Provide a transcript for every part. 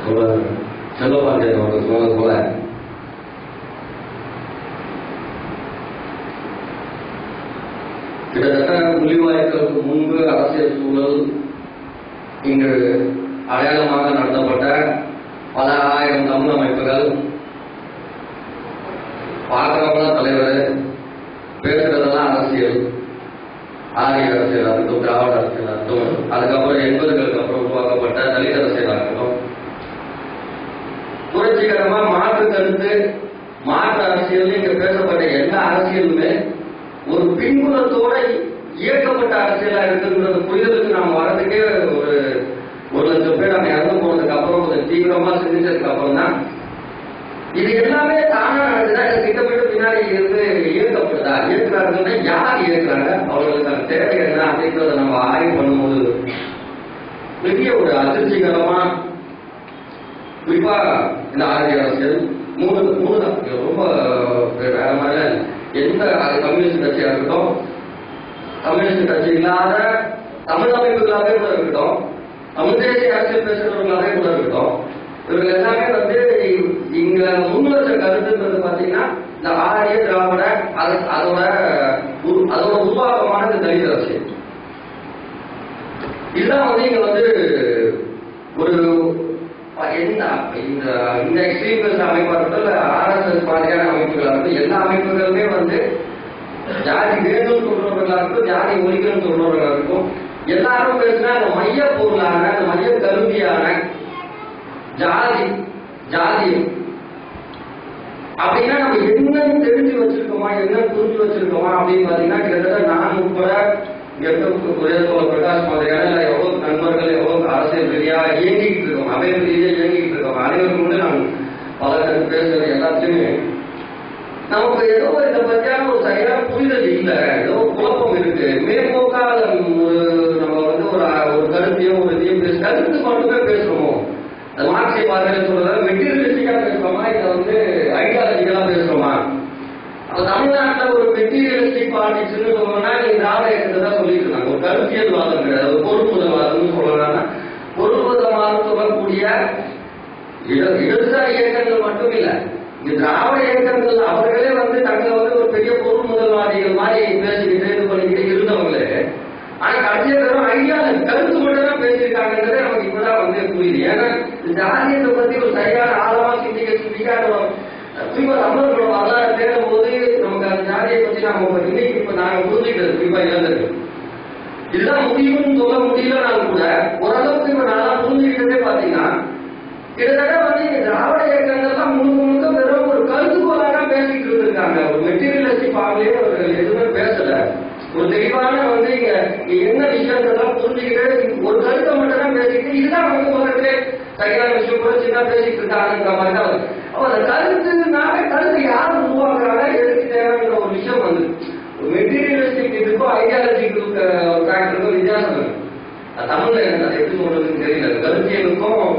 தோழர் செல்வபாண்டியன் அவர்கள் சொன்னது போல கிட்டத்தட்ட முள்ளிவாய்க்களுக்கு முன்பு அரசியல் சூழல் இங்கு அடையாளமாக நடத்தப்பட்ட பல ஆயிரம் தமிழ் அமைப்புகள் பார்க்கிறவங்க தலைவர் பேசுறதெல்லாம் அரசியல் ஆரிய அரசியலா இருக்கட்டும் திராவிட அரசியலா இருக்கட்டும் அதுக்கப்புறம் எண்பதுகளுக்கு அப்புறம் உருவாக்கப்பட்ட தலித் அரசியலா இருக்கட்டும் புரட்சிகரமா மாற்று கருத்து மாற்று அரசியல் இங்க பேசப்பட்ட எல்லா அரசியலுமே ஒரு பின்புலத்தோட இயக்கப்பட்ட அரசியலா இருக்குன்றது புரிதலுக்கு நாம் வரதுக்கே ஒரு ஒரு லட்சம் பேர் நம்ம இறந்து போனதுக்கு அப்புறம் கொஞ்சம் தீவிரமா சிந்திச்சதுக்கு அப்புறம் தான் இது எல்லாமே தானா நடந்ததா இல்ல திட்டமிட்டு பின்னாடி இருந்து இயக்கப்படுதா இயக்குறாங்கன்னா யார் இயக்குறாங்க அவர்களுக்கான தேவை என்ன அப்படின்றத நம்ம ஆய்வு பண்ணும்போது பெரிய ஒரு அதிர்ச்சிகரமா குறிப்பா இந்த ஆரிய அரசியல் மூணு மூணு தான் இது ரொம்ப வேற மாதிரி இல்ல. எந்த அது கம்யூனிஸ்ட் கட்சியா இருக்கட்டும் கம்யூனிஸ்ட் கட்சி இல்லாத தமிழ் அமைப்புகளாகவே கூட இருக்கட்டும் தமிழ் தேசிய அரசியல் பேசுறவர்களாகவே கூட இருக்கட்டும் இவர்கள் எல்லாமே வந்து இங்க முன் வச்ச கருத்துன்றது பாத்தீங்கன்னா இந்த ஆரிய திராவிட அது அதோட உரு- அதோட உருவாக்கமான இந்த தலித் அரசியல் இதுதான் வந்து இங்க வந்து ஒரு எந்த இந்த இந்த எக்ஸ்ட்ரீமிஸ்ட் அமைப்பா இருக்கட்டும் இல்ல ஆர்எஸ்எஸ் மாதிரியான அமைப்புகளா இருக்கட்டும் எல்லா அமைப்புகளுமே வந்து ஜாதி வேணும்னு சொல்றவர்களா இருக்கட்டும் ஜாதி ஒழிக்கணும்னு சொல்றவர்களா இருக்கும் எல்லாரும் பேசினா அந்த மைய பொருளான அந்த மைய கருவியான ஜாதி ஜாதியம் அப்படின்னா நம்ம என்னன்னு தெரிஞ்சு வச்சிருக்கோமா என்ன புரிஞ்சு வச்சிருக்கோமா அப்படின்னு பாத்தீங்கன்னா கிட்டத்தட்ட நான் உட்பட இங்க இருக்க உதயதோல பிரகாஷ் மாதிரியான இல்ல எவ்வளவு நண்பர்கள் எவ்வளவு அரசியல் ரீதியா இயங்கிட்டு இருக்கோம் அமைப்பு ரீதியா இயங்கிட்டு இருக்கோம் அனைவருக்கும் கூட நான் பல பேர் பேசுறது எல்லாத்தையுமே நமக்கு ஏதோ இதை பத்தியான ஒரு சரியான புரிதல் இல்ல ஏதோ குழப்பம் இருக்கு மேம்போக்கால ஒரு நம்ம வந்து ஒரு ஒரு கருத்தையும் ஒரு இதையும் பேச கருத்து மட்டுமே பேசுறோம் அது மார்க்சிய பார்வையில் சொல்றத மெட்டீரியலிஸ்டிக்கா பேசுறோமா இதை வந்து ஐடியாலஜிக்கலா பேசுறோமா அப்ப தமிழ்நாட்டுல ஒரு மெட்டீரியலிஸ்டிக் பாலிடிக்ஸ்னு சொல்லணும்னா நீ திராவிட இயக்கத்தை தான் சொல்லிட்டு இருக்காங்க ஒரு கருத்தியல் வாதம் கிடையாது ஒரு பொருள்முதல்வாதம்னு சொல்லலாம்னா பொருள்முதல்வாதம் சொல்லக்கூடிய இட- இடதுசாரி இயக்கங்கள் மட்டும் இல்ல இந்த திராவிட இயக்கங்கள் அவர்களே வந்து தங்களை வந்து ஒரு பெரிய பொருள் முதல்வாதிகள் மாதிரி பேசிக்கிட்டு இது பண்ணிக்கிட்டு இருந்தவங்களே ஆனா கடைசியா வெறும் ஐடியா கருத்து மட்டும் தான் பேசியிருக்காங்கன்றதே நமக்கு இப்பதான் வந்து புரியுது ஏன்னா இந்த ஜாதியத்தை பத்தி ஒரு சரியான ஆழமா சிந்திக்க சிந்திக்க நம்ம குறிப்பா தமிழர்களோட வரலாறு தேடும் போது நமக்கு அந்த ஜாதியை பத்தி நாம இன்னைக்கு இப்ப நாங்க புரிஞ்சுக்கிட்டது குறிப்பா இழந்தது இதுதான் முடியும்னு சொல்ல முடியலனாலும் கூட ஓரளவுக்கு இப்ப நான் புரிஞ்சுக்கிட்டதே பாத்தீங்கன்னா கிட்டத்தட்ட வந்து இந்த திராவிட இயக்கங்கள்லாம் முழுக்க முழுக்க வெறும் ஒரு கருத்துக்கோளாக தான் பேசிட்டு இருந்திருக்காங்க ஒரு மெட்டீரியலிஸ்டிக் பார்வையே அவர்கள் எதுவுமே பேசல ஒரு தெளிவான வந்து இங்க இங்க என்ன விஷயங்கள்லாம் புரிஞ்சுக்கிட்டு ஒரு கருத்தை மட்டும் தான் பேசிக்கிட்டு இதுதான் வந்து உலகத்திலே சரியான விஷயம் கூட சின்ன பேசிட்டு இருக்காங்கன்ற மாதிரி தான் வருது. அப்ப அந்த கருத்துனால கருத்து யார் உருவாக்குறாங்க எதுக்கு தேவைன்ற ஒரு விஷயம் வந்து ஒரு மெட்டீரியலிஸ்டிக் இதுக்கும் ஐடியாலஜிக்கும் ஃபேக்டருக்கும் வித்தியாசம் இருக்கு அது தமிழ்ல எனக்கு அதை எப்படி சொல்றதுன்னு தெரியல கருத்தியலுக்கும்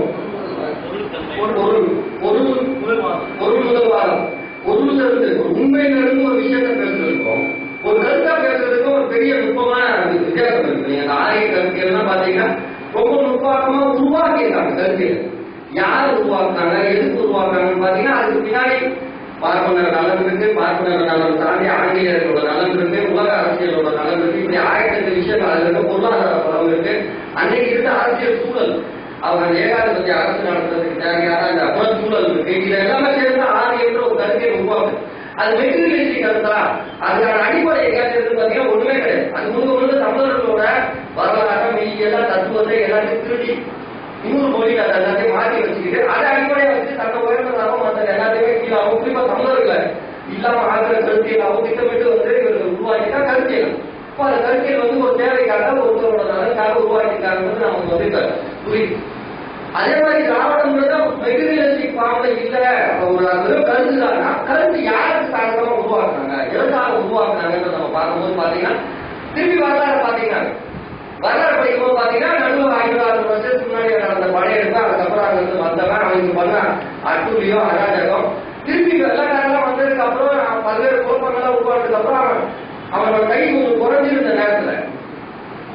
பொருள் பொருள் பொருள் முதல்வாதம் பொருள் இருந்து ஒரு உண்மையில இருந்து ஒரு விஷயத்தை பேசுறதுக்கும் ஒரு கருத்தா பேசுறதுக்கும் ஒரு பெரிய நுட்பமான வித்தியாசம் இருக்கு நீங்க அந்த ஆரிய கருத்தியெல்லாம் பாத்தீங்கன்னா ரொம்ப நுட்பமா உருவாக்கியிருக்காங்க கருத்தியல் யார் உருவாக்குனாங்க எதுக்கு உருவாக்குனாங்கன்னு பாத்தீங்கன்னா அதுக்கு பின்னாடி பார்ப்பனர் நலன் இருக்கு பார்ப்பனர் நலன் தாண்டி ஆங்கிலேயர்களோட நலன் இருக்கு உலக அரசியலோட நலன் இருக்கு இப்படி ஆயிரத்தெட்டு விஷயங்கள் அதுல இருக்க பொருளாதார பலம் இருக்கு அன்னைக்கு இருந்த அரசியல் சூழல் அவங்க ஏகாதிபத்திய அரசு நடத்துறதுக்கு தேவையான அந்த புற சூழல் இருக்கு இது எல்லாமே சேர்ந்து ஆறு என்ற ஒரு கருத்தை உருவாக்கு அது மெட்டீரியலிஸ்டிக் கருத்தா அதுக்கான அடிப்படை எங்கேயாச்சும் இருக்கு பாத்தீங்கன்னா ஒண்ணுமே கிடையாது அது முழுக்க முழுக்க தமிழர்களோட வரலாற்று மெய்யியெல்லாம் தத்துவத்தை எல்லாத்தையும் திருடி இன்னொரு மொழியில அதை எல்லாத்தையும் மாற்றி வச்சுக்கிட்டு அதை அடிப்படையா வச்சு தன்னை உயர்ந்ததாகவும் மற்ற எல்லாத்தையுமே கீழாகவும் குறிப்பா தமிழர்களை இல்லாம ஆகிற கருத்தியலாகவும் திட்டமிட்டு வந்து இவர்கள் உருவாக்கிட்டா கருத்தியல் அப்போ அந்த கருத்தியல் வந்து ஒரு தேவைக்காக ஒருத்தரோட நலனுக்காக உருவாக்கிட்டாங்கிறது நமக்கு வந்து இப்ப புரியுது அதே மாதிரி திராவிடங்கிறத மெட்டீரியலிஸ்டிக் ஃபார்ம்ல இல்ல ஒரு வெறும் கருத்து தானா கருத்து யாருக்கு சார்ந்தமா உருவாக்குறாங்க எதற்காக உருவாக்குறாங்கன்னு நம்ம பார்க்கும்போது பாத்தீங்கன்னா திருப்பி வரலாறு பாத்தீங்கன்னா வரலாறு படிக்கும்போது பாத்தீங்கன்னா நடுவில் ஐநூறு ஆறு வருஷத்துக்கு முன்னாடி நடந்த படையெடுப்பு அதுக்கப்புறம் அங்க இருந்து வந்தவன் அவனுக்கு பண்ண அட்டூழியம் அராஜகம் திருப்பி வெள்ளக்காரெல்லாம் வந்ததுக்கு அப்புறம் பல்வேறு குழப்பங்கள்லாம் உருவானதுக்கு அப்புறம் அவனோட கை கொஞ்சம் குறைஞ்சிருந்த நேரத்துல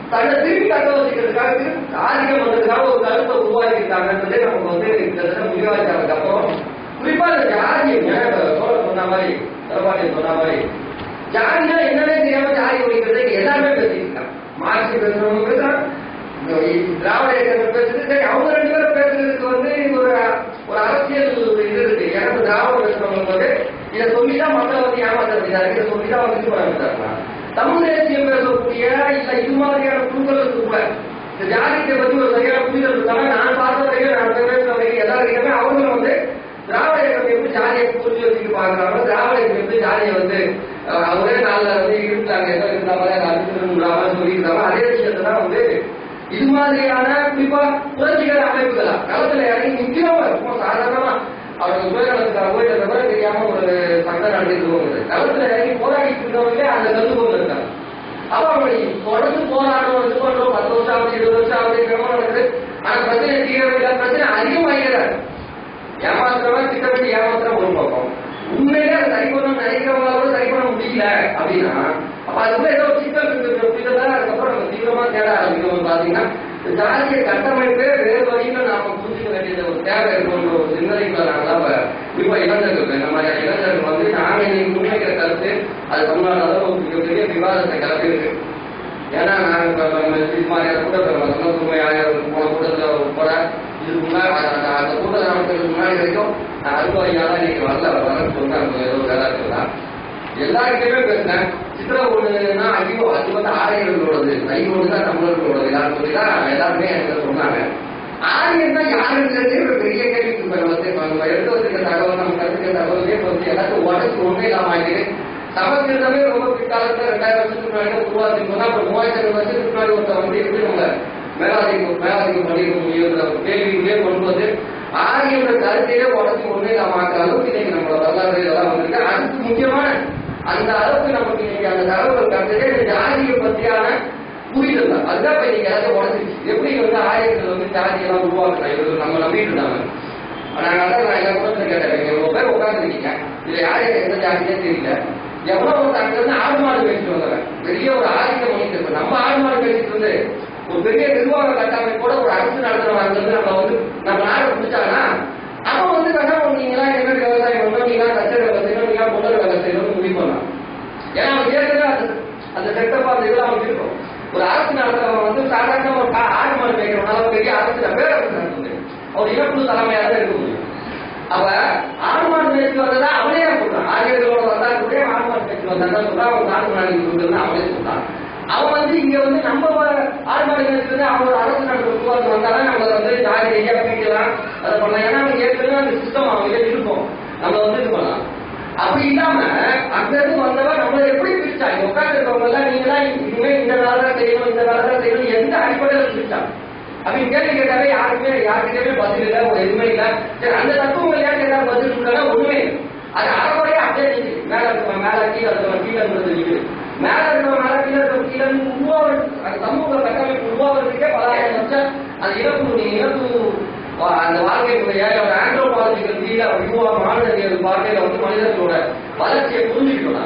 தன்னை திருப்பி தக்க வச்சுக்கிறதுக்காக திருப்பி ஆதிக்கம் வந்ததுக்காக ஒரு கருத்தை உருவாக்கியிருக்காங்கன்றதே நமக்கு வந்து கிட்டத்தட்ட முடிவாச்சாருக்கு அப்புறம் குறிப்பா இந்த ஜாதியம் சோழ சொன்ன மாதிரி சிறப்பாண்டியன் சொன்ன மாதிரி ஜாதினா என்னன்னே தெரியாம ஜாதி ஒழிக்கிறதை எல்லாருமே பேசிட்டு இருக்காங்க மார்க்சி பேசுறவங்க பேசுறாங்க இந்த திராவிட இயக்கங்கள் பேசுறது சரி அவங்க ரெண்டு பேரும் பேசுறதுக்கு வந்து ஒரு ஒரு அரசியல் இது இருக்கு எனக்கு திராவிட பேசுறவங்க வந்து இதை சொல்லிதான் மக்களை வந்து ஏமாத்த வேண்டியதா இதை சொல்லிதான் வந்து இது பண்ண வேண்டியதா தமிழ் தேசியம் பேசக்கூடிய இல்ல இது மாதிரியான குழுக்கள் கூட இந்த ஜாதியத்தை பத்தி ஒரு சரியான புரிதல் இருக்காங்க நான் பார்த்த வரைக்கும் நான் பேசுற வரைக்கும் எல்லாருக்கிட்டமே அவங்களும் வந்து திராவிட இயக்கம் எப்படி ஜாதியை புரிஞ்சு வச்சுட்டு பாக்குறாங்க திராவிட இயக்கம் எப்படி ஜாதியை வந்து அஹ், ஒரே நாள்ல வந்து இருந்தாங்க ஏதோ இருந்த மாதிரி அறிவிச்சிருந்தாங்க சொல்லியிருந்தாங்க அதே விஷயத்தை தான் வந்து இது மாதிரியான குறிப்பா புரட்சிகர அமைப்புகளா களத்துல இறங்கி நிக்கிறவங்க சும்மா சாதாரணமா அவங்க உபயோகத்துக்காக இதை தவிர தெரியாம ஒரு சண்டை நடந்துட்டு போகுது களத்துல இறங்கி போராடிட்டு இருக்கவங்களே அந்த கருதுகோள் இருக்காங்க அப்ப அவங்க தொடர்ந்து போராடுறோம் இது பண்றோம் பத்து வருஷம் ஆகுது இருபது வருஷம் ஆகுது கிரமம் நடக்குது ஆனா பிரச்சனை தீரவில்லை பிரச்சனை அதிகமாகிறது ஏமாத்துறவன் திட்டமிட்டு ஏமாத்துற ஒரு பக்கம் உண்மையிலே அதை சரி பண்ணணும் நினைக்கிறவங்களால சரி பண்ண முடியல அப்படின்னா அப்ப அதுக்குள்ள ஏதோ ஒரு சிக்கல் இருக்கு அப்படின்றத அதுக்கப்புறம் நம்ம தீவிரமா தேட ஆரம்பிக்கணும் பாத்தீங்கன்னா இந்த ஜாதிய கட்டமைப்பே வேறு வழியில நாம புரிஞ்சுக்க வேண்டியது ஒரு தேவை இருக்குன்ற ஒரு சிந்தனைக்குள்ள நாங்களாம் இப்ப இப்ப இளைஞர்கள் இந்த மாதிரியான இளைஞர்கள் வந்து நாங்க இன்னைக்கு முன்வைக்கிற கருத்து அது தமிழ்நாடு அளவு ஒரு மிகப்பெரிய விவாதத்தை கிளப்பி இருக்கு ஏன்னா நான் இப்ப நம்ம இது மாதிரியான கூட்டத்தில் நம்ம சொன்ன சும்மா ஆயிரம் போன கூட்டத்தில் உட்பட இதுக்கு முன்னாடி அந்த- அந்த- அந்த கூட்டம் நடக்கிறதுக்கு முன்னாடி வரைக்கும் நான் அறுபதாயிரம் இன்னைக்கு வரல வரேன்னு சொன்னாங்க ஏதோ வேலை இருக்குதா எல்லாருக்கிட்டயுமே பேசினேன் சித்திரை ஒண்ணுன்னா ஐயோ அது வந்து ஆரியர்களோடது ஐ ஒண்ணு தான் தமிழர்களோடது எல்லாரும் சொல்லி தான் எல்லாருமே எனக்கு சொன்னாங்க ஆரியன் தான் யாருங்கிறது ஒரு பெரிய கேள்வி இப்ப வந்து இப்ப நம்ம எடுத்து வச்சிருக்க தகவல் நம்ம கருத்துக்க தகவலே வந்து எல்லாத்தையும் உடச்சு ஒண்ணே இல்லாம ஆகிட்டு சமஸ்கிருதமே ரொம்ப பிற்காலத்துல ரெண்டாயிரம் வருஷத்துக்கு முன்னாடி உருவாக்கி சொன்னா இப்ப மூவாயிரத்தி வருஷத்துக்கு முன்னாடி ஒருத்தர் வந்து எப்படி நம்ம மேலாதிக்கம் மேலாதிக்கம் பண்ணிருக்க முடியுங்கிற ஒரு கேள்விக்குள்ளே கொண்டு வந்து ஆரியன்ற கருத்தையே உடச்சி ஒண்ணே இல்லாம ஆக்குற அளவுக்கு இன்னைக்கு நம்மளோட வரலாறு இதெல்லாம் வந்திருக்கு அதுக்கு முக்கியமான அந்த அளவுக்கு நமக்கு இன்னைக்கு அந்த தகவல் கருத்தே இந்த ஜாதியை பத்தியான புரிதல் தான் அதுதான் இப்ப இன்னைக்கு எல்லாத்தையும் உடச்சிருச்சு எப்படி வந்து ஆரியர்கள் வந்து ஜாதியெல்லாம் உருவாக்குறாங்க இவர்கள் நம்ம நம்பிட்டு இருந்தாங்க நாங்க அதான் நான் எல்லா கூட கேட்டேன் நீங்க இவ்வளவு பேர் உட்காந்துருக்கீங்க இதுல யாரு எந்த ஜாதியே தெரியல எவ்வளவு ஒரு அங்க இருந்து ஆடு மாடு பேசிட்டு வந்தவன் பெரிய ஒரு ஆதிக்க மனிதர் இப்ப நம்ம ஆடு மாடு பேசிட்டு இருந்து ஒரு பெரிய நிர்வாக கட்டமைப்போட ஒரு அரசு நடத்துறவங்க அங்க இருந்து நம்ம வந்து நம்ம நாடு பிடிச்சாங்கன்னா அவன் வந்து வேணா நீங்களா என்ன விவசாயம் பண்ணணும் நீங்களா கச்சரை வேலை செய்யணும் நீங்களா முதல் வேலை செய்யணும்னு முடிவு பண்ணலாம் ஏன்னா அவன் ஏற்கனவே அந்த அந்த செட்டப் அந்த இதெல்லாம் அவனுக்கு இருக்கும் ஒரு அரசு நடத்துறவன் வந்து சாதாரண ஒரு கா- ஆடு மாடு மேய்க்கிறவனால ஒரு பெரிய அரசு பேர் அரசு நடத்த முடியும் அவர் இழப்பு தலைமையாக தான் இருக்க முடியும் அவ ஆடு மாடு மேய்ச்சி வந்ததா அவனே தான் சொல்றான் ஆரியர்களோட வந்தா கூட ஆடு மாடு மேய்ச்சி வந்தா சொல்றான் அவன் நாட்டு மாடு கொடுக்குறது அவனே சொல்றான் அவன் வந்து இங்க வந்து நம்ம வ- ஆடு மாடு மேய்ச்சி அவனோட அரசு நாட்டு உருவாக்கி வந்தாலும் நம்ம வந்து ஜாதி ரீதியா பிரிக்கலாம் அதை பண்ணலாம் ஏன்னா அவன் ஏற்கனவே அந்த சிஸ்டம் அவங்க இருக்கும் நம்ம வந்து இது பண்ணலாம் அப்படி இல்லாம அங்க இருந்து வந்தவன் நம்மள எப்படி பிரிச்சா இங்க உட்கார்ந்து இருக்கவங்க எல்லாம் நீங்க தான் இனிமே இந்த வேலை தான் செய்யணும் இந்த வேலை தான் செய்யணும் எந்த அடிப்படையில பிரிச்சா அப்படின்னு கேள்வி கேட்டாலே யாருக்குமே யாருக்கிட்டயுமே பதில் இல்ல ஒரு எதுவுமே இல்ல சரி அந்த தத்துவங்கள் ஏன் கேட்டா பதில் சொல்றாங்க ஒண்ணுமே இல்லை. அது அறக்குறையா அப்படியே நிக்குது மேல இருக்கவன் மேல கீழே இருக்கவன் கீழே இருக்கிறது நிக்குது மேல இருக்கவன் மேல கீழே இருக்கவன் கீழே இருந்து உருவாவது அந்த சமூக கட்டமைப்பு உருவாவதுக்கே பலாயிரம் வருஷம் அது இறப்பு நீ இறப்பு வா- அந்த வாழ்க்கை முறைய ஒரு ஆண்ட்ரோபாலஜிக்கல் தீர வியூவா மாநிலவியல் பார்வையில வந்து மனிதர்களோட வளர்ச்சியை புரிஞ்சுக்கிட்டோம்னா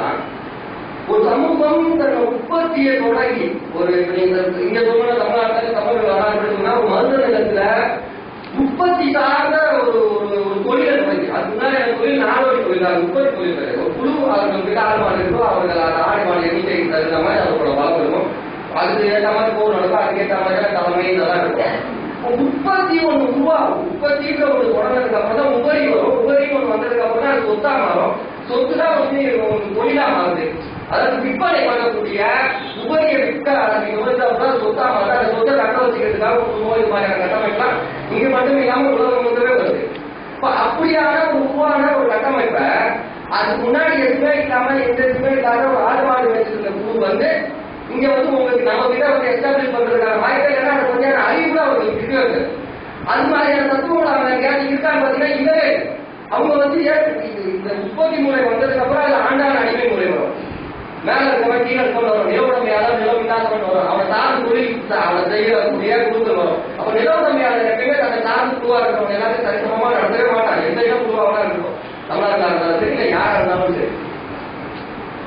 ஒரு சமூகம் தன் உற்பத்தியை தொடங்கி ஒரு இப்ப நீங்க இங்க சொன்ன தமிழ்நாட்டில் தமிழ் வராங்கன்னா ஒரு மருந்த நிலத்துல உற்பத்தி சார்ந்த ஒரு ஒரு ஒரு தொழிலை தொடங்கி அதுக்கு முன்னாடி அந்த தொழில் நாடோடி தொழில் அது உற்பத்தி தொழில் கிடையாது ஒரு குழு அவர்கள் கிட்ட ஆடு மாடு இருக்கோ அவர்கள் அந்த ஆடு மாடு எண்ணிக்கைக்கு தகுந்த மாதிரி அதோட வளம் இருக்கும் அதுக்கு ஏற்ற மாதிரி போர் நடக்கும் அதுக்கு ஏற்ற மாதிரி தலைமை இதெல்லாம் இருக்கும் உற்பத்தி ஒண்ணு உருவாகும் உற்பத்தின்ற ஒண்ணு தொடங்கினதுக்கு அப்புறம் தான் உபரி வரும் உபரி ஒண்ணு வந்ததுக்கு அப்புறம் தான் அது சொத்தா மாறும் சொத்து தான் வந்து உங்களுக்கு தொழிலா மாறுது அதாவது விற்பனை பண்ணக்கூடிய உபரியை விற்க ஆரம்பிக்கும் போது அப்புறம் அது சொத்தா மாறுது அந்த சொத்தை கட்ட வச்சுக்கிறதுக்காக ஒரு நோய் மாதிரியான கட்டமைப்புலாம் இங்க மட்டும் இல்லாம உலகம் முழுக்கவே வருது இப்ப அப்படியான ஒரு உருவான ஒரு கட்டமைப்பை அதுக்கு முன்னாடி எதுவுமே இல்லாம எந்த எதுவுமே இல்லாத ஒரு ஆடு மாடு வச்சிருந்த குழு வந்து இங்க வந்து உங்களுக்கு நம்ம கிட்ட வந்து எஸ்டாப்ளிஷ் பண்றதுக்கான வாய்ப்பே இல்லைன்னா அது கொஞ்சம் அறிவு தான் அவங்களுக்கு இருக்கு இருக்கு அது மாதிரியான தத்துவங்கள் அவங்க எங்கேயாவது இருக்கான்னு பாத்தீங்கன்னா இல்லவே இல்லை. அவங்க வந்து ஏன் இது- இந்த உற்பத்தி முறை வந்ததுக்கு அப்புறம் அது ஆண்டான அடிமை முறை வரும் மேல இருக்கவன் கீழே இருக்கவன் வரும் நிலவுடமையாளர் நிலம் இல்லாதவன் வரும் அவனை சார்ந்து தொழில் அவனை செய்யக்கூடிய குழுக்கள் வரும் அப்ப நிலவுடமையாளர் எப்பயுமே தன்னை சார்ந்து குழுவா இருக்கிறவங்க எல்லாத்தையும் சரிசமமா நடத்தவே மாட்டான் எந்த இடம் குழுவாக இருக்கட்டும் தமிழ்நாட்டில் இருந்தாலும் சரி இல்லை யாரா இருந்தாலும் சரி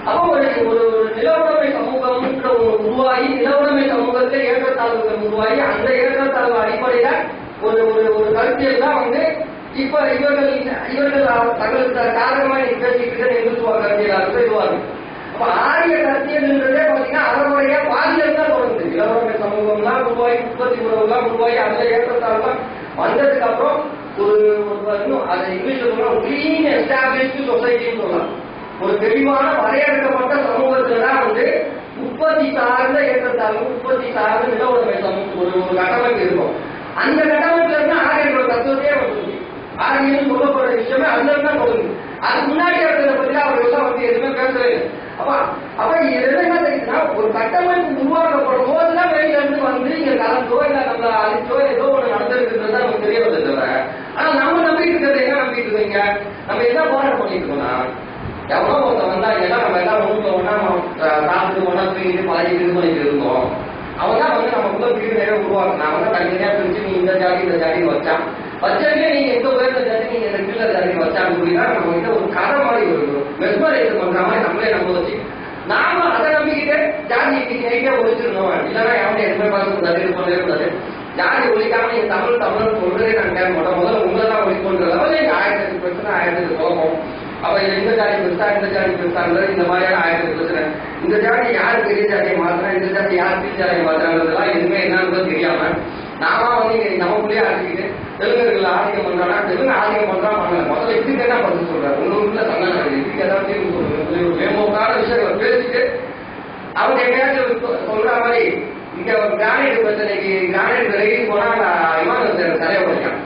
அப்போ ஒரு ஒரு ஒரு நிலவுடைமை சமூகம்ன்ற ஒரு உருவாகி நிலவுடைமை சமூகத்தில் ஏற்றத்தாழ்வுகள் உருவாகி அந்த ஏற்றத்தாழ்வு அடிப்படையில ஒரு ஒரு ஒரு கருத்தியல் தான் வந்து இப்ப இவர்கள் இவர்கள் தங்களுக்கு காரணமா நீ பேசிட்டு இருக்க இந்துத்துவ கருத்தியலா இருக்கு இதுவா இருக்கு அப்ப ஆரிய கருத்தியல்ன்றதே பாத்தீங்கன்னா அதனுடைய பாதியம் தான் தொடங்குது இளவரமை சமூகம்லாம் உருவாகி உற்பத்தி உறவுலாம் உருவாகி அதுல ஏற்றத்தாழ்வுலாம் வந்ததுக்கு அப்புறம் ஒரு ஒரு இன்னும் அதை இங்கிலீஷ்ல சொன்னா கிளீன் எஸ்டாப்ளிஷ்டு சொசைட்டின்னு சொல்லலாம் ஒரு தெளிவான வரையறுக்கப்பட்ட சமூகத்துல தான் வந்து உற்பத்தி சார்ந்த ஏற்றத்தாழ்வு உற்பத்தி சார்ந்த நில உடைமை சமூகம் ஒரு ஒரு கட்டமைப்பு இருக்கும் அந்த கட்டமைப்புல இருந்து ஆரியர்களோட தத்துவத்தையே வந்து ஆரியன்னு சொல்லப்படுற விஷயமே அதுல இருந்து தான் தொடங்குது அதுக்கு முன்னாடி இருக்கிறத பத்தி அவர்கள் எல்லாம் வந்து எதுவுமே பேசவே இல்லை அப்ப அப்ப இது என்ன தெரியுதுன்னா ஒரு கட்டமைப்பு உருவாக்கப்படும் போதுதான் வெளியில இருந்து வந்து இங்க கலந்தோ இல்ல நம்மள அழிச்சோ ஏதோ ஒண்ணு நடந்திருக்குன்றது நமக்கு தெரிய வந்தது தவிர ஆனா நம்ம நம்பிட்டு இருக்கிறது என்ன நம்பிட்டு இருக்கீங்க நம்ம என்ன போராட்டம் பண்ணிட்டு இருக்கோம்னா எவ்வளோ ஒருத்தன் வந்தா எல்லாம் நம்ம எல்லாம் ஒன்று ஒன்றா சாப்பிட்டு ஒன்றா தூங்கிட்டு பழகி இது பண்ணிட்டு இருந்தோம் அவன் தான் வந்து நமக்குள்ள பிரிவு நிறைய உருவாக்குனா அவன் தான் தனித்தனியா பிரிச்சு நீ இந்த ஜாதி இந்த ஜாதின்னு வச்சான் வச்சதுமே நீங்க எந்த உயர்ந்த ஜாதி நீங்க இந்த கீழ ஜாதின்னு வச்சான்னு அப்படின்னா நம்ம கிட்ட ஒரு கதை மாதிரி ஒரு மெஸ்மரைஸ் பண்ற மாதிரி நம்மளே நம்ப வச்சு நாம அதை நம்பிக்கிட்டு ஜாதி இன்னைக்கு நைட்டே ஒழிச்சிருந்தோம் இல்லைன்னா எவனே எதுவுமே பார்க்க கூடாது இது பண்ணவே கூடாது ஜாதி ஒழிக்காம நீங்க தமிழ் தமிழ் சொல்றதே நாங்க கேட்க மாட்டோம் முதல்ல உங்களை தான் ஒழிக்கணுன்ற லெவலில் எங்க ஆயிரத்தி பிரச்சனை ஆயிரத்தி குழப்பம் அப்ப இது இந்த ஜாதி பெருசா இந்த ஜாதி பெருசாங்கிறது இந்த மாதிரியான ஆயிரத்தி பிரச்சனை இந்த ஜாதி யார் பெரிய ஜாதியை மாத்திரம் இந்த ஜாதி யார் பெரிய ஜாதியை மாத்திரங்கிறதுலாம் எதுவுமே என்னன்னு தெரியாம நாம வந்து இங்க நமக்குள்ளேயே அடிச்சுக்கிட்டு தெலுங்கர்கள் ஆதிக்கம் பண்றானா தெலுங்கு ஆதிக்கம் பண்றா பண்ணல முதல்ல இதுக்கு என்ன பதில் சொல்றாரு உங்க ஊர்ல சண்டை நடக்குது இதுக்கு ஏதாவது தீர்வு சொல்லுங்க சொல்லி ஒரு மேம்போக்கான விஷயங்களை பேசிட்டு அவங்க எங்கேயாச்சும் சொ- சொல்ற மாதிரி இங்க கிரானைட் பிரச்சனைக்கு கிரானைட் விலகி போனா விமானம் தலையை உடைக்கான்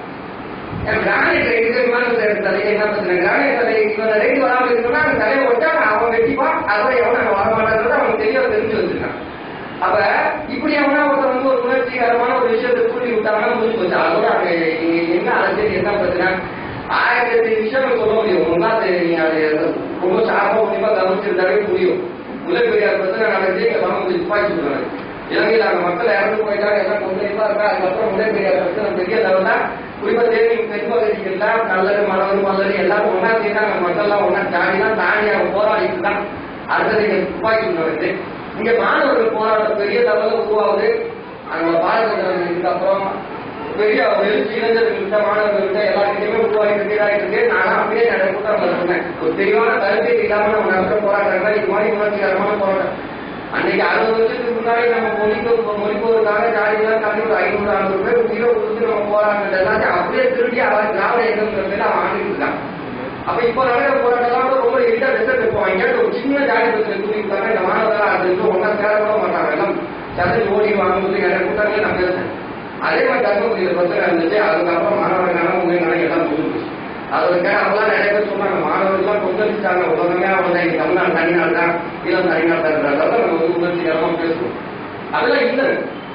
கிரானைட் ரைட்டுக்கு விமானம் செய்யற தலையை என்ன பிரச்சனை கிரானைட் தலை இவன் ரைட் வராம இருக்கணும்னா அந்த தலையை உடைச்சா அவன் வெட்டிப்பான் அதோட எவனும் அங்க வர மாட்டாங்கிறத அவன் தெளிவா தெரிஞ்சு வச்சிருக்கான் அப்ப இப்படி அவனா ஒருத்தர் வந்து ஒரு உணர்ச்சிகரமான ஒரு விஷயத்தை தூண்டி விட்டாங்கன்னா முடிஞ்சு போச்சு அதோட அங்க இங்க என்ன அரசியல் என்ன பிரச்சனை ஆயிரத்தி எட்டு விஷயங்கள் சொல்ல முடியும் ஒன்னா நீங்க அது ரொம்ப ஷார்ப்பா உன்னிப்பா கவனிச்சிருந்தாலே புரியும் முல்லை பெரியார் பிரச்சனை நடந்துச்சு இங்க பணம் வந்து துப்பாக்கி சொல்றாங்க இலங்கையில் அங்க மக்கள் இறந்து போயிட்டாங்க எல்லாம் கொந்தளிப்பா இருக்கா அதுக்கப்புறம் முல்லை பெரியார் பிரச்சனை பெரிய லெவல்ல குறிப்பா தேவி பெண்பகுதிகள்ல நல்லது மலர் மலர் எல்லாரும் ஒன்னா சேர்ந்தாங்க மக்கள் எல்லாம் ஒன்னா ஜாடிலாம் தாண்டி அவங்க போராடிட்டு தான் அடுத்தது இங்க துப்பாக்கி நடக்குது இங்க மாணவர்கள் போராட்டம் பெரிய லெவல்ல உருவாகுது அங்க பாரத அப்புறம் பெரிய ஒரு எழுச்சி இளைஞர்கள்கிட்ட மாணவர்கள்கிட்ட எல்லாருக்கிட்டையுமே உருவாகிட்டு இருக்கு இருக்கு நானும் அப்படியே நிறைய கூட்டம் சொன்னேன் ஒரு தெளிவான கருத்தை இல்லாம நம்ம நடத்துற போராட்டங்கள் இது மாதிரி உணர்ச்சிகரமான போராட்டம் அன்னைக்கு அறுபது வருஷத்துக்கு முன்னாடி நம்ம மொழிக்கு மொழிப்போருக்காக ஜாதியெல்லாம் தாண்டி ஒரு ஐநூறு அறுநூறு பேர் உயிரை கொடுத்து நம்ம போராட்டம் எல்லாத்தையும் அப்படியே திருடி அவன் திராவிட இயக்கங்கிற பேர்ல அவன் ஆண்டுட்டு இருக்கான் அப்ப இப்போ நடக்கிற போராட்டம்லாம் கூட ரொம்ப எளிதா ரிசல்ட் இருக்கும் எங்கேயாவது ஒரு சின்ன ஜாதி பிரச்சனை தூக்கிட்டாங்க இந்த மாணவர்கள் அது இன்னும் ஒன்றா சேர கூட மாட்டாங்க எல்லாம் சதவீத ஓடி வாங்கும்போது நிறைய கூட்டங்கள் நான் பேசுறேன் அதே மாதிரி தர்மபுரியில பிரச்சனை இருந்துச்சு அதுக்கப்புறம் மாணவர்கள் உங்க எல்லாம் முடிஞ்சு அதோட கேட்டாலாம் நிறைய பேர் சொன்னாங்க மாணவர்கள்லாம் கொந்தளிச்சாங்க உலகமே அவங்க இங்க தமிழ்நாடு தனிநாடு தான் ஈழம் தனிநாடு தான் அதெல்லாம் நம்ம வந்து உணர்ச்சிகரமா பேசுவோம் அதெல்லாம் இல்லை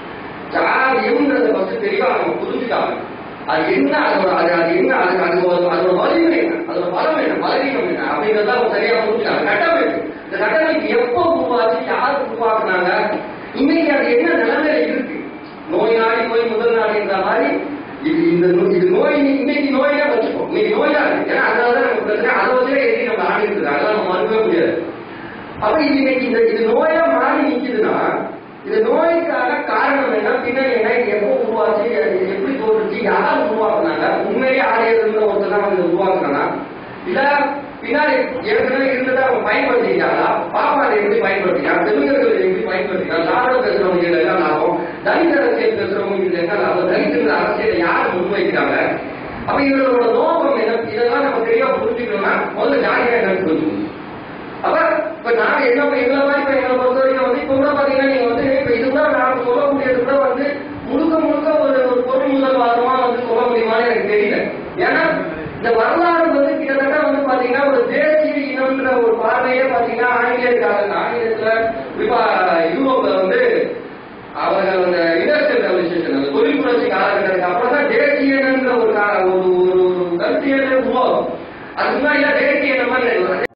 ஜாதியம்ன்றத ஃபர்ஸ்ட் தெளிவா நம்ம புரிஞ்சுக்காங்க அது என்ன அதோட அது அது என்ன அது அது ஒரு- அதோட வலிமை என்ன அதோட பலம் என்ன பலவீனம் என்ன அப்படிங்கறத அவங்க சரியா புரிஞ்சுக்காங்க கட்டமைப்பு இந்த கட்டமைப்பு எப்போ உருவாச்சு யார் உருவாக்குனாங்க இன்னைக்கு அது என்ன நிலைமையில இருக்கு நோய் நாடி நோய் முதல் நாடின்ற மாதிரி இது இந்த நோய் இது நோய் இன்னைக்கு- இன்னைக்கு நோயே வச்சுப்போம் இன்னைக்கு நோய் தான் இருக்கு ஏன்னா அதனாலதான் நமக்கு பிரச்சனை அதை வச்சுதான் எதிரி நம்ம ஆடி இருக்குது அதெல்லாம் நம்ம மறுக்கவே முடியாது அப்ப இது இன்னைக்கு இந்த இது நோயா மாறி நிக்குதுன்னா இது நோய்க்கான காரணம் என்ன பின்னாடி என்ன இது எப்போ உருவாச்சு இது எப்படி தோற்றுச்சு யார் உருவாக்குனாங்க உண்மையே ஆரியர் இருந்த ஒருத்தர் தான் வந்து உருவாக்குனா இல்ல பின்னாடி ஏற்கனவே இருந்ததை அவங்க பயன்படுத்திக்கிட்டாங்களா பாப்பா அதை எப்படி பயன்படுத்திக்கலாம் தெலுங்கர்கள் இதை எப்படி பயன்படுத்திக்கலாம் லாபம் பேசுறவங்க இதுல என்ன லாபம் தலித் அரசியல் பேசுறவங்க இதுல என்ன லாபம் தலித் அரசியலை யார் முன்வைக்கிறாங்க அப்ப இவர்களோட நோக்கம் என்ன இதெல்லாம் நம்ம தெளிவா புரிஞ்சுக்கணும்னா முதல்ல ஜாலியா என்னன்னு புரிஞ்சுக்கணும் அப்ப இப்ப நான் என்ன எங்களை மாதிரி இப்ப எங்களை பொறுத்த வரைக்கும் வந்து இப்ப கூட பாத்தீங்கன்னா நீங்க வந்து இப்ப இது கூட நான் சொல்லக்கூடியது கூட வந்து முழுக்க முழுக்க ஒரு ஒரு பொருள் முதல்வாதமா வந்து சொல்ல முடியுமான்னு எனக்கு தெரியல ஏன்னா இந்த வரலாறு வந்து கிட்டத்தட்ட வந்து பாத்தீங்கன்னா ஒரு தேசிய இனம்ன்ற ஒரு பார்வையே பாத்தீங்கன்னா ஆங்கிலேயர்கள் ஆங்கிலத்துல குறிப்பா யூரோப்ல வந்து அவர்கள் அந்த இண்டஸ்ட்ரியல் ரெவல்யூஷன் அந்த தொழில் புரட்சி காலகட்டத்துக்கு அப்புறம் தான் தேசிய இனம்ன்ற ஒரு கா- ஒரு ஒரு ஒரு கருத்தியலே உருவாகும் அதுக்கு முன்னாடி தேசிய இனம் மாதிரி